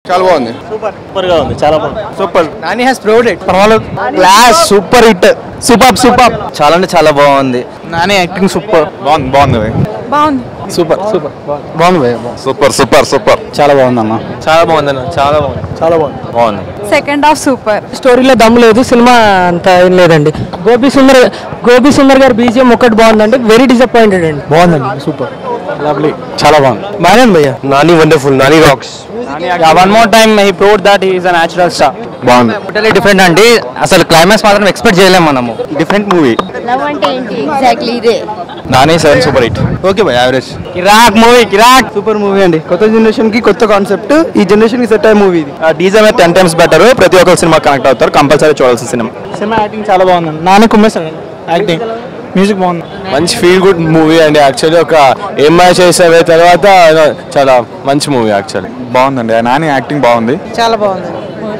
చాలా బాగుంది సూపర్ గా ఉంది చాలా బాగుంది super Nani has proved it పర్వాలేదు class super hit super super చాలా అంటే చాలా బాగుంది నాని యాక్టింగ్ సూపర్ బాగుంది బాగుంది బాగుంది సూపర్ సూపర్ బాగుంది భయ్య సూపర్ సూపర్ సూపర్ చాలా బాగుంది అన్న చాలా బాగుంది అన్న చాలా బాగుంది చాలా బాగుంది బాగుంది సెకండ్ హాఫ్ సూపర్ స్టోరీలో దమ్ లేదు సినిమా అంత ఏం లేదండి గోపి సుందర్ గోపి సుందర్ గారి బీజిఎం ఒకటి బాగుందండి వెరీ డిసప్పాయింటెడ్ అండి బాగుందండి సూపర్ లవ్లీ చాలా బాగుంది బాగానే ఉంది భయ్య Nani wonderful Nani rocks one more time he proved that is a natural star బాగుంది టోటలీ డిఫరెంట్ అండి అసలు క్లైమాక్స్ మాత్రం ఎక్స్పెక్ట్ చేయలేము మనము డిఫరెంట్ మూవీ లవ్ అంటే ఏంటి ఎగ్జాక్ట్లీ ఇదే Nani seven super hit okay boy average కిరాక్ మూవీ కిరాక్ సూపర్ మూవీ అండి కొత్త జనరేషన్ కి కొత్త కాన్సెప్ట్ ఈ జనరేషన్ కి సెట్ అయ్యే మూవీ ఇది డీజే టెన్ టైమ్స్ బెటర్ ప్రతి ఒక్కరు సినిమా కనెక్ట్ అవుతారు కంపల్సరీ చూడాల్సిన సినిమా సినిమా యాక్టింగ్ చాలా బాగుంది నాని కుమ్మేశాడు యాక్టింగ్ మ్యూజిక్ బాగుంది మంచి ఫీల్ గుడ్ మూవీ అండి యాక్చువల్లీ ఒక ఎంఐ చేసే తర్వాత చాలా మంచి మూవీ యాక్చువల్లీ బాగుందండి నాని యాక్టింగ్ బాగుంది చాలా బాగుంది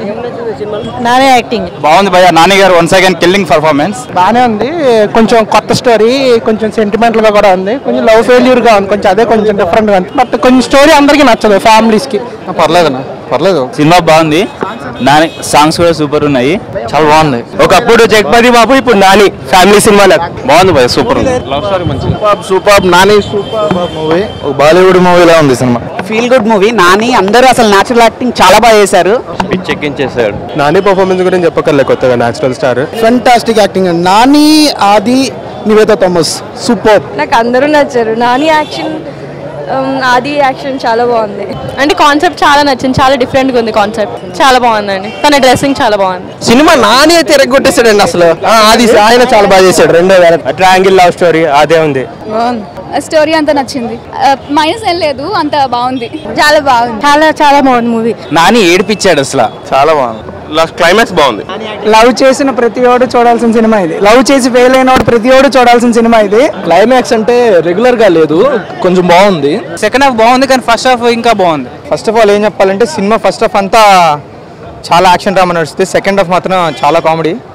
నానే యాక్టింగ్ బాగుంది భయ్య నాని గారు వన్స్ అగైన్ కిల్లింగ్ పర్ఫార్మెన్స్ బాగానే ఉంది కొంచెం కొత్త స్టోరీ కొంచెం సెంటిమెంటల్ గా కూడా ఉంది కొంచెం లవ్ ఫెయిల్యూర్ గా ఉంది కొంచెం అదే కొంచెం డిఫరెంట్ గా ఉంది బట్ కొంచెం స్టోరీ అందరికీ నచ్చదు ఫ్యామిలీస్ కి పర్లేదన్నా పర్లేదు సినిమా బాగుంది నాని సాంగ్స్ కూడా సూపర్ ఉన్నాయి చాలా బాగుంది ఒకప్పుడు జగపతి బాబు ఇప్పుడు నాని ఫ్యామిలీ సినిమా బాగుంది భయ సూపర్ ఉంది super Nani super movie Bollywood మూవీలా ఉంది సినిమా ఫీల్ గుడ్ మూవీ నాని అందరూ అసలు న్యాచురల్ యాక్టింగ్ చాలా బాగా చేశారు పిచ్చెక్కించేసాడు నాని పర్ఫార్మెన్స్ గురించి చెప్పకర్లే కొత్తగా natural star fantastic acting Nani Aadi Nivetha Thomas super నాకు అందరూ నచ్చారు నాని యాక్షన్ ఆది యాక్షన్ చాలా బాగుంది అంటే కాన్సెప్ట్ చాలా నచ్చింది చాలా డిఫరెంట్గా ఉంది కాన్సెప్ట్ చాలా బాగుందండి తన డ్రెస్సింగ్ చాలా బాగుంది సినిమా నాని అయితే ఎరగొట్టేశాడండి అసలు ఆ, అది ఆయన చాలా బాగా చేశాడు రెండో వేరే ట్రయాంగిల్ లవ్ స్టోరీ అదే ఉంది స్టోరీ అంతా నచ్చింది మైనస్ ఏం లేదు అంత బాగుంది చాలా బాగుంది చాలా చాలా బాగుంది మూవీ నాని ఏడిపించాడు అసలు చాలా బాగుంది లాస్ట్ క్లైమాక్స్ బాగుంది లవ్ చేసిన ప్రతి ఓడు చూడాల్సిన సినిమా ఇది లవ్ చేసి ఫెయిల్ అయిన వాడు ప్రతి ఓడు చూడాల్సిన సినిమా ఇది క్లైమాక్స్ అంటే రెగ్యులర్ గా లేదు కొంచెం బాగుంది సెకండ్ హాఫ్ బాగుంది కానీ ఫస్ట్ హాఫ్ ఇంకా బాగుంది ఫస్ట్ ఆఫ్ ఆల్ ఏం చెప్పాలంటే సినిమా ఫస్ట్ హాఫ్ అంతా చాలా యాక్షన్ డ్రామా నడుస్తుంది సెకండ్ హాఫ్ మాత్రం చాలా కామెడీ